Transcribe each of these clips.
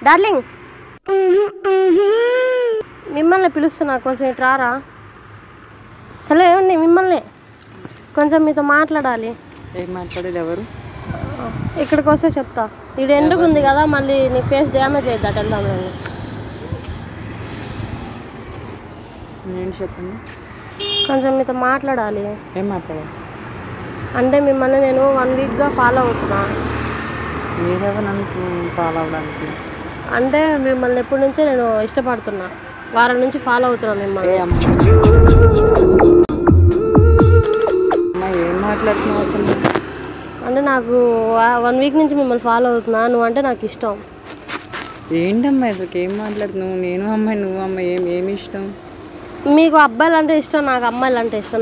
Darling మిమ్మల్ని పిలుస్తున్నా కొంచెం ఇటు రారా హలో ఏమండి మిమ్మల్ని కొంచెం మీతో మాట్లాడాలి ఏం మాట్లాడేది ఎవరు ఇక్కడికి వస్తే చెప్తా ఇది ఎందుకు ఉంది కదా మళ్ళీ నీ ఫేస్ డ్యామేజ్ అవుతుంది అటు వెళ్దాం రండి. నేను చెప్పండి కొంచెం మీతో మాట్లాడాలి ఏం మాట్లాడాలి అంటే మిమ్మల్ని నేను వన్ వీక్గా ఫాలో అవుతున్నా మీరెవరు నన్ను ఫాలో అవ్వడానికి అంటే మిమ్మల్ని ఎప్పటి నుంచో నేను ఇష్టపడుతున్నా వారం నుంచి ఫాలో అవుతున్నా ఏ మిమ్మల్ని అమ్మ అమ్మ ఏం మాట్లాడుతున్నావు అసలు అంటే నాకు వన్ వీక్ నుంచి మిమ్మల్ని ఫాలో అవుతున్నా నువ్వు అంటే నాకు ఇష్టం ఏంటమ్మా అసలు ఏం మాట్లాడుతున్నావు నేను అమ్మాయి నువ్వు అమ్మాయి ఏం ఏమి ఇష్టం మీకు అబ్బాయిలు అంటే ఇష్టం నాకు అమ్మాయిలు అంటే ఇష్టం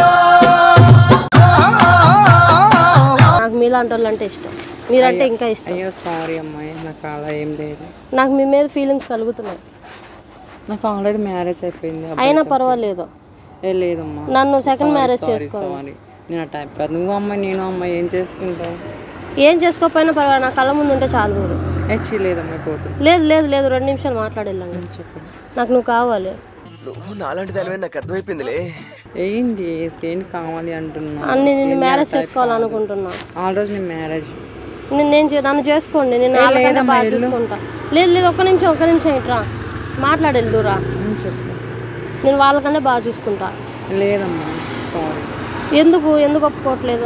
నాకు మీలాంటి వాళ్ళు అంటే ఇష్టం మీరంటే ఇంకా ఇష్టం అయ్యో సారీ అమ్మాయి నాకు అలా ఏం లేదు నాకు మీ మీద ఫీలింగ్స్ కలుగుతున్నాయి నాకు ఆల్రెడీ మ్యారేజ్ అయిపోయింది అబ్బాయి. అయినా పర్వాలేదు ఏ లేదమ్మా నన్ను సెకండ్ మ్యారేజ్ సారీ చేసుకో సారీ నేను ఆ టైప్ కాదు నువ్వు అమ్మాయి నేను అమ్మాయి ఏం చేసుకుంటావు ఏం చేసుకోకపోయినా పర్వాలేదు నా కళ్ళ ముందు ఉంటే చాలు మీరు ఏ చీ లేదమ్మా పోతుంది లేదు లేదు లేదు రెండు నిమిషాలు మాట్లాడేళ్ళండి చెప్పండి నాకు నువ్వు కావాలి నువ్వు నాలాంటి దానివే నాకు అర్థమైపోయిందిలే ఏంటి ఏంటి కావాలి అంటున్నా అన్ని నేను మ్యారేజ్ చేసుకోవాలనుకుంటున్నా ఆ రోజు నీ మ్యారేజ్ నేను నేను చే- నన్ను చేసుకోండి నేను వాళ్ళకంటే బాగా చూసుకుంటా లేదు లేదు ఒక్క నిమిషం ఒక్క నిమిషం ఇట్రా మాట్లాడెళ్దురా చెప్పు నేను వాళ్ళకంటే బాగా చూసుకుంటా లేదమ్మా సారీ ఎందుకు ఎందుకు ఒప్పుకోవట్లేదు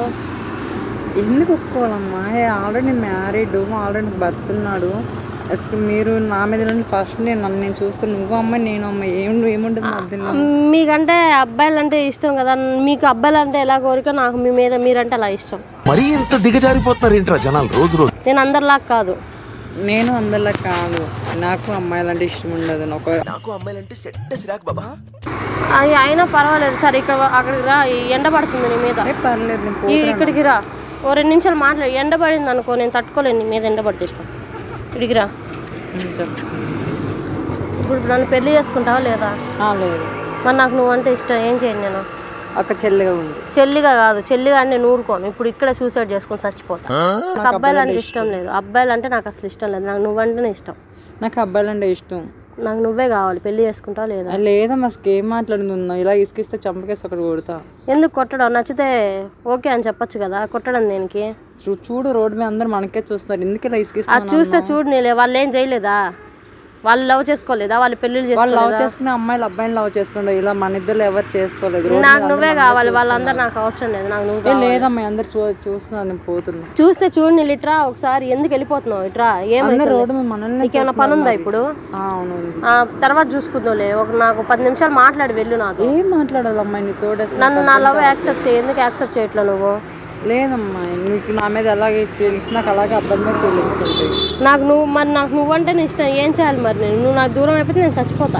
ఎందుకు ఒప్పుకోవాలమ్మా ఆల్రెడీ మ్యారీడ్ ఆల్రెడీ భర్త ఉన్నాడు అసలు మీరు నా మీద ఫస్ట్ నేను నన్ను నేను చూసుకుని నువ్వు అమ్మాయి నేను అమ్మాయి ఏం ఏముంటుంది మధ్యలో మీకంటే అబ్బాయిలు అంటే ఇష్టం కదా మీకు అబ్బాయిలు అంటే ఎలా కోరిక నాకు మీ మీద మీరంటే అలా ఇష్టం మరీ ఇంత దిగజారిపోతున్నారు ఏంట్రా జనాలు రోజు రోజు నేను అందరిలాగా కాదు నేను అందరిలా కాదు నాకు అమ్మాయిలు అంటే ఇష్టం ఉండదు ఒక నాకు అమ్మాయిలంటే సెట్ సిరాక్ బాబా అవి అయినా పర్వాలేదు సరే ఇక్కడ అక్కడికి రా ఈ ఎండ పడుతుంది నీ మీద ఏ పర్లేదు నేను పో- ఈ ఇక్కడికి రా ఓ రెండు నిమిషాలు మాట్లాడి ఎండ పడింది అనుకో నేను తట్టుకోలేను నీ మీద ఎండ పడితేసిన ఇక్కడికి రా ఉమ్, చెప్పు ఇప్పుడు నన్ను పెళ్లి చేసుకుంటావా లేదా ఆ, లేదు మరి నాకు నువ్వు అంటే ఇష్టం ఏం చేయను నేను ఒక చెల్లిగా ఉంది చెల్లిగా కాదు చెల్లిగా అంటే నేను ఊరుకోను ఇప్పుడు ఇక్కడే సూసైడ్ చేసుకొని చచ్చిపోతా నాకు అబ్బాయిలు అంటే ఇష్టం లేదు అబ్బాయిలు అంటే నాకు అసలు ఇష్టం లేదు నాకు నువ్వంటేనే ఇష్టం నాకు అబ్బాయిలు అంటే ఇష్టం నాకు నువ్వే కావాలి పెళ్లి చేసుకుంటావా లేదా ఆ, లేదమ్మా అసలు ఏం మాట్లాడుతున్నా ఇలా ఇసుకిస్తే చంపకేసి ఒకటి కొడతా ఎందుకు కొట్టడం నచ్చితే ఓకే అని చెప్పొచ్చు కదా కొట్టడం దేనికి చూ- చూడు రోడ్డు మీద అందరు మనకే చూస్తున్నారు ఎందుకు ఇలా అది ఇసుకిస్తున్నా చూస్తే చూడు నీలే వాళ్ళు ఏం చేయలేదా వాళ్ళు లవ్ చేసుకోలేదా వాళ్ళు పెళ్లిళ్ళు వాళ్ళు లవ్ చేసుకోలేదా చేసుకునే అమ్మాయిలు అబ్బాయిని లవ్ చేసుకుంటారు ఇలా మన ఇద్దరు ఎవరు చేసుకోలేదు రోడ్డు నాకు మీద నువ్వే కావాలి వాళ్ళందరూ నాకు అవసరం లేదు నాకు నువ్వు ఏ కావాలి. లేదమ్మా అందరు చూ చూస్తున్నాను నేను పోతున్నా చూస్తే చూడు నీళ్ళు ఇట్రా ఒకసారి ఎందుకు వెళ్ళిపోతున్నావు ఇట్రా ఏమైంది అందరు రోడ్డు మీద మనల్ని నీకేమైనా పని ఉందా ఇప్పుడు ఆ, అవును ఆ, తర్వాత చూసుకుందాంలే ఒక నాకు పది నిమిషాలు మాట్లాడి వెళ్ళు నాతో ఏం మాట్లాడాలమ్మా నీ తోడు అసలు నన్ను నా లవ్ యాక్సెప్ట్ చేయి ఎందుకు యాక్సెప్ట్ చేయట్లేదు నువ్వు లేదమ్మా నీకు నా మీద అలాగే ఫీలింగ్స్ నాకు అలాగే అబ్బాయి మీద ఫీలింగ్స్ ఉంటాయి నాకు నువ్వు మరి నాకు నువ్వంటే నీ ఇష్టం ఏం చేయాలి మరి నేను నువ్వు నాకు దూరం అయిపోతే నేను చచ్చిపోతా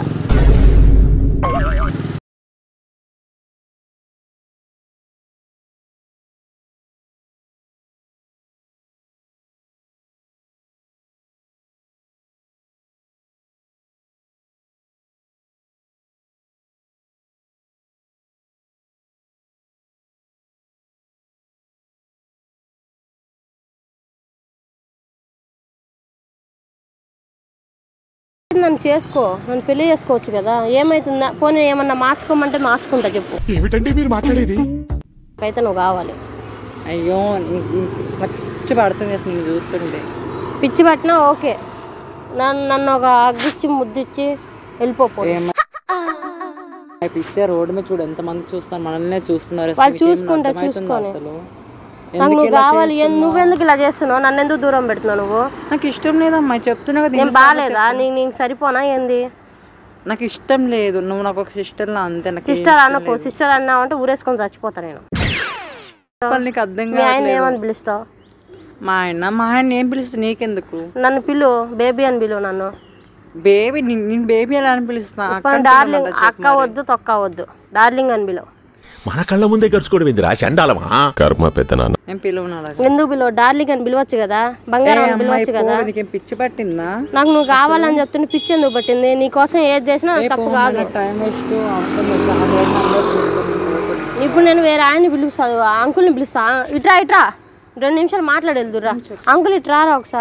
నన్ను చేసుకో నన్ను పెళ్లి చేసుకోవచ్చు కదా ఏమైతుందా పోనీ ఏమన్నా మార్చుకోమంటే మార్చుకుంటా చెప్పు ఏమిటండి మీరు మాట్లాడేది అయితే నువ్వు కావాలి అయ్యో నీ- నీకు అసలు పిచ్చి పడుతుంది అసలు నేను చూస్తుంటే పిచ్చి పట్టినా ఓకే నన్ను నన్ను ఒక అగ్గిచ్చి ముద్దిచ్చి వెళ్ళిపోపో ఏమ పిచ్చే రోడ్డు మీద చూడు ఎంతమంది చూస్తున్నారు మనల్నే చూస్తున్నారు అసలు వాళ్ళు నీకేమైనా చూసుకుంటే అర్థమవుతుందా చూసుకొని. అసలు నాకు ఎందుకు నువ్వు ఇలా కావాలి ఎన్- చేస్తున్నావు? నువ్వెందుకు ఇలా చేస్తున్నావు నన్ను ఎందుకు దూరం పెడుతున్నావు నువ్వు నాకు ఇష్టం లేదమ్మా చెప్తున్నా కదా నేను ఎన్నిసార్లు బాగాలేదా నీకు నీకు సరిపోనా ఏంది చెప్- నాకు ఇష్టం లేదు నువ్వు నాకు ఒక సిస్టర్ లా అంతే నాకు ఏం సిస్టర్ ఇష్టం అనుకో లేదు. సిస్టర్ అన్నావంటే ఊరేసుకొని చచ్చిపోతా నేను చెప్పాలి నీకు అర్థం మీ ఆయన కావట్లేదు ఏమని పిలుస్తావు మా ఆయన మా ఆయన ఏం పిలుస్తా నీకెందుకు నన్ను పిలు బేబీ అని పిలువు నన్ను బేబీ నేను బేబీ ఎలా అని పిలుస్తా అక్క ఇప్పుడు అని డార్లింగ్ పిలవమంటా చెప్పు అక్క మరి. వద్దు తొక్క వద్దు డార్లింగ్ అని పిలువు మన కళ్ళ ముందే గడుచుకోవడం ఏందిరా చండాలమా కర్మ పెద్దనాన్న నేను పిలువను అలాగే ఎందుకు పిలువు డార్లింగ్ అని పిలవచ్చు కదా బంగారం అని పిలవచ్చు కదా నీకేం పిచ్చి పట్టిందా నాకు నువ్వు కావాలని చెప్తుంటే పిచ్చి ఎందుకు పట్టింది నీ కోసం ఏది చేసినా నాకు తప్పు కాదు టైం వేస్ట్ అవసరం లేదు ఆ రోజు అందరూ చూసుకుంటున్నారు. ఇప్పుడు నేను వేరే ఆయన్ని పిలుస్తాను అంకుల్ని పిలుస్తా ఇట్రా ఇట్రా రెండు నిమిషాలు మాట్లాడేదురా అంకుల్ ఇట్రా రా ఒకసారి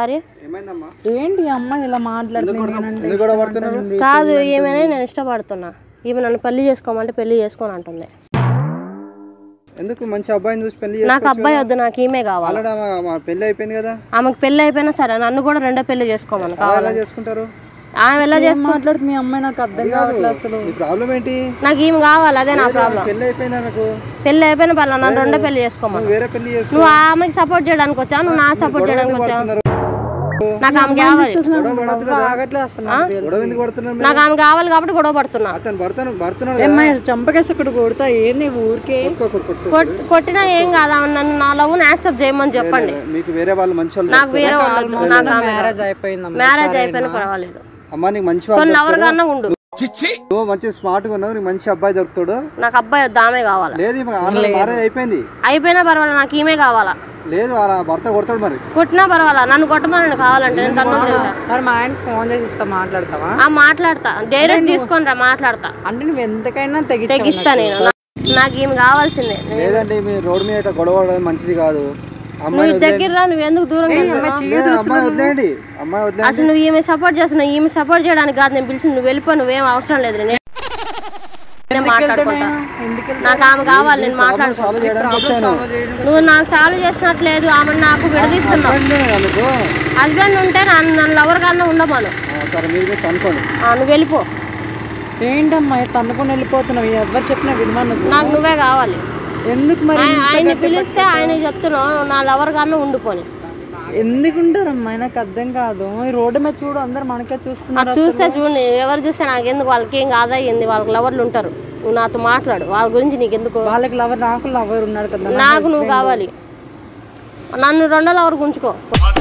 ఏమైందమ్మా ఏంటి ఈ అమ్మాయి ఇలా మాట్లాడుతుంది ఎందుకు గొడవ పడుతున్నారు కాదు ఏమైనా నేను ఇష్టపడుతున్నా ఈమె నన్ను పెళ్లి చేసుకోమంటే పెళ్లి చేసుకోని అంటుంది ఎందుకు మంచి అబ్బాయిని చూసి పెళ్లి నాకు అబ్బాయి వద్దు నాకు ఈమె కావాలి ఆల్రెడీ ఆమె- మా పెళ్లి అయిపోయింది కదా ఆమెకు పెళ్లి అయిపోయినా సరే నన్ను కూడా రెండో పెళ్లి చేసుకోమని అలా కావాలి ఎలా చేసుకుంటారు ఆమె ఎలా చేసుకో మాట్లాడుతుంది ఈ అమ్మాయి నాకు అర్థం కావట్లేదు అసలు నీ ప్రాబ్లం ఏంటి నాకు ఈమె కావాలి అదే నా ప్రాబ్లం పెళ్లి అయిపోయింది ఆమెకు పెళ్లి అయిపోయిన పర్లేదు నన్ను రెండో పెళ్లి చేసుకోమని నువ్వు వేరే పెళ్లి చేసుకో నువ్వు ఆమెకి సపోర్ట్ చేయడానికి వచ్చావు నువ్వు నా సపోర్ట్ చేయడానికి వచ్చావు నాకు ఆమె కావాలి గొడవ పడద్దు కదా ఆగట్లేదు అసలు నాకు తెలిసి. గొడవ ఎందుకు పడుతున్నారు మీరు? నాకు ఆమె కావాలి కాబట్టి గొడవ పడుతున్నా అతను పడతాను పడుతున్నాడు ఏ అమ్మాయి చంపకేసి ఇక్కడ కొడతా ఏంది ఊరికే కొట్టుకో, కొట్టుకో. కొట్- కొట్టినా ఏం కాదు ఆమె నన్ను నా లవ్ యాక్సెప్ట్ చేయమని చెప్పండి మీకు వేరే వాళ్ళు మంచి వాళ్ళు నాకు వేరే వాళ్ళు వద్దు. నాకు ఆమె మ్యారేజ్ అయిపోయింది అమ్మాయి మ్యారేజ్ అయిపోయినా పర్వాలేదు అమ్మా నీకు మంచి వాళ్ళు కొన్ని అవర్ కన్నా ఉండు నువ్వు మంచి స్మార్ట్ గా ఉన్నావు నీకు మంచి అబ్బాయి దొరుకుతాడు నాకు అబ్బాయి వద్దు ఆమె కావాలి లేదు ఈమె ఆల్రెడీ మ్యారేజ్ అయిపోయింది అయిపోయినా పర్వాలేదు నాకు ఈమె కావాలా లేదు అలా భర్త కొడతాడు మరి కొట్టినా పర్వాలా నన్ను కొట్టమని కావాలంటే నేను తన్ను తింటా మరి మా ఆయనకి ఫోన్ చేసి ఇస్తా మాట్లాడతావా ఆ మాట్లాడతా డైరెక్ట్ తీసుకొని రా మాట్లాడతా అంటే నువ్వు ఎంతకైనా తెగి తెగిస్తా నేను నా- నాకు ఈమె కావాల్సిందే లేదండి మీ రోడ్డు మీద ఇట్లా గొడవ పడడం మంచిది కాదు అమ్మాయి నువ్వు దగ్గర రా నువ్వు ఎందుకు దూరం అమ్మాయి వదిలేయండి అమ్మాయి వదిలేయండి అసలు నువ్వు ఈమె సపోర్ట్ చేస్తున్నావు ఈమె సపోర్ట్ చేయడానికి కాదు నేను పిలిచింది నువ్వు వెళ్ళిపో నువ్వేం అవసరం లేదు నేను నేను మాట్లాడుకుంటా ఎందుకు నాకు ఆమె కావాలి నేను మాట్లాడుకో సాల్వ్ చేయడానికి వచ్చాను నువ్వు నాకు సాల్వ్ చేసినట్లేదు ఆమె నాకు విడదీస్తున్నావు హస్బెండ్ లేదా మీకు హస్బెండ్ ఉంటే నన్ను నన్ను ఎవరి కన్నా ఉండమను ఆ, సరే మీరు మీరు కనుక్కోండి ఆ, నువ్వు వెళ్ళిపో ఏంటమ్మా తన్నుకొని వెళ్ళిపోతున్నావు ఎవరు చెప్పినా వినమా నువ్వు నాకు నువ్వే కావాలి ఎందుకు మరి ఆయ- ఆయన్ని పిలిస్తే ఆయన చెప్తున్నావు నా లవర్ కన్నా ఉండిపోని ఎందుకు ఉంటారమ్మా నాకు అర్థం కాదు ఈ రోడ్డు మీద చూడు అందరు మనకే చూస్తున్నారు అది చూస్తే చూడండి ఎవరు చూస్తే నాకు ఎందుకు వాళ్ళకి ఏం కాదా ఏంది వాళ్ళకి లవర్లు ఉంటారు నువ్వు నాతో మాట్లాడు వాళ్ళ గురించి నీకు ఎందుకు వాళ్ళకి లవర్ నాకు లవర్ ఉన్నాడు కదా నాకు నువ్వు కావాలి నన్ను రెండో లవర్ గుంచుకో